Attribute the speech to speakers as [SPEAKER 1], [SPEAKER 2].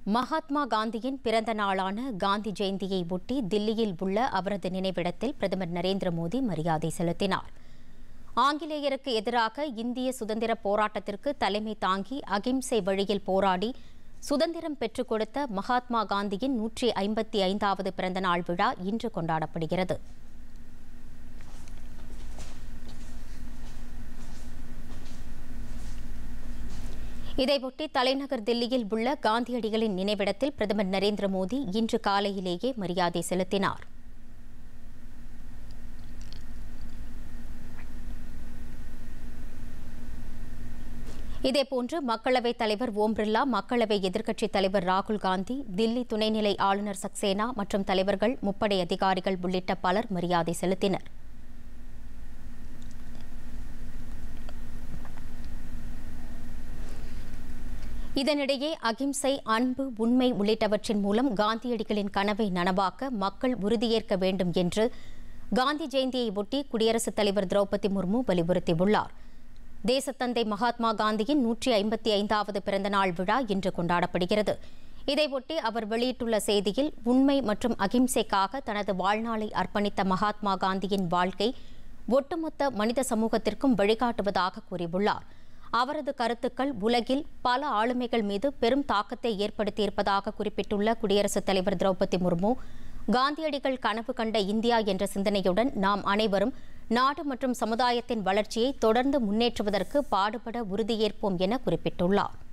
[SPEAKER 1] மகாத்மா காந்தியின் பிறந்த நாளான காந்தி ஜெயந்தியை ஒட்டி தில்லியில் உள்ள அவரது நினைவிடத்தில் பிரதமர் நரேந்திர மோடி மரியாதை செலுத்தினார் ஆங்கிலேயருக்கு எதிராக இந்திய சுதந்திர போராட்டத்திற்கு தலைமை தாங்கி அகிம்சை வழியில் போராடி சுதந்திரம் பெற்றுக் கொடுத்த மகாத்மா காந்தியின் நூற்றி ஐம்பத்தி ஐந்தாவது பிறந்தநாள் விழா இன்று கொண்டாடப்படுகிறது இதையொட்டி தலைநகர் தில்லியில் உள்ள காந்தியடிகளின் நினைவிடத்தில் பிரதமர் நரேந்திர மோடி இன்று காலையிலேயே மரியாதை செலுத்தினார் இதேபோன்று மக்களவைத் தலைவர் ஓம் பிர்லா மக்களவை எதிர்க்கட்சித் தலைவர் ராகுல் காந்தி தில்லி துணைநிலை ஆளுநர் சக்சேனா மற்றும் தலைவர்கள் முப்படை அதிகாரிகள் உள்ளிட்ட பலர் மரியாதை செலுத்தினர் இதனிடையே அகிம்சை அன்பு உண்மை உள்ளிட்டவற்றின் மூலம் காந்தியடிகளின் கனவை நனவாக்க மக்கள் உறுதியேற்க வேண்டும் என்று காந்தி ஜெயந்தியை ஒட்டி குடியரசுத் தலைவர் திரௌபதி முர்மு வலியுறுத்தியுள்ளார் தேசத்தந்தை மகாத்மா காந்தியின் நூற்றி ஐம்பத்தி ஐந்தாவது பிறந்தநாள் விழா இன்று கொண்டாடப்படுகிறது இதையொட்டி அவர் வெளியிட்டுள்ள செய்தியில் உண்மை மற்றும் அகிம்சைக்காக தனது வாழ்நாளை அர்ப்பணித்த மகாத்மா காந்தியின் வாழ்க்கை ஒட்டுமொத்த மனித சமூகத்திற்கும் வழிகாட்டுவதாக கூறியுள்ளார் அவரது கருத்துக்கள் உலகில் பல ஆளுமைகள் மீது பெரும் தாக்கத்தை ஏற்படுத்தியிருப்பதாக குறிப்பிட்டுள்ள குடியரசுத் தலைவர் திரௌபதி முர்மு காந்தியடிகள் கனவு கண்ட இந்தியா என்ற சிந்தனையுடன் நாம் அனைவரும் நாடு மற்றும் சமுதாயத்தின் வளர்ச்சியை தொடர்ந்து முன்னேற்றுவதற்கு பாடுபட உறுதியேற்போம் என குறிப்பிட்டுள்ளார்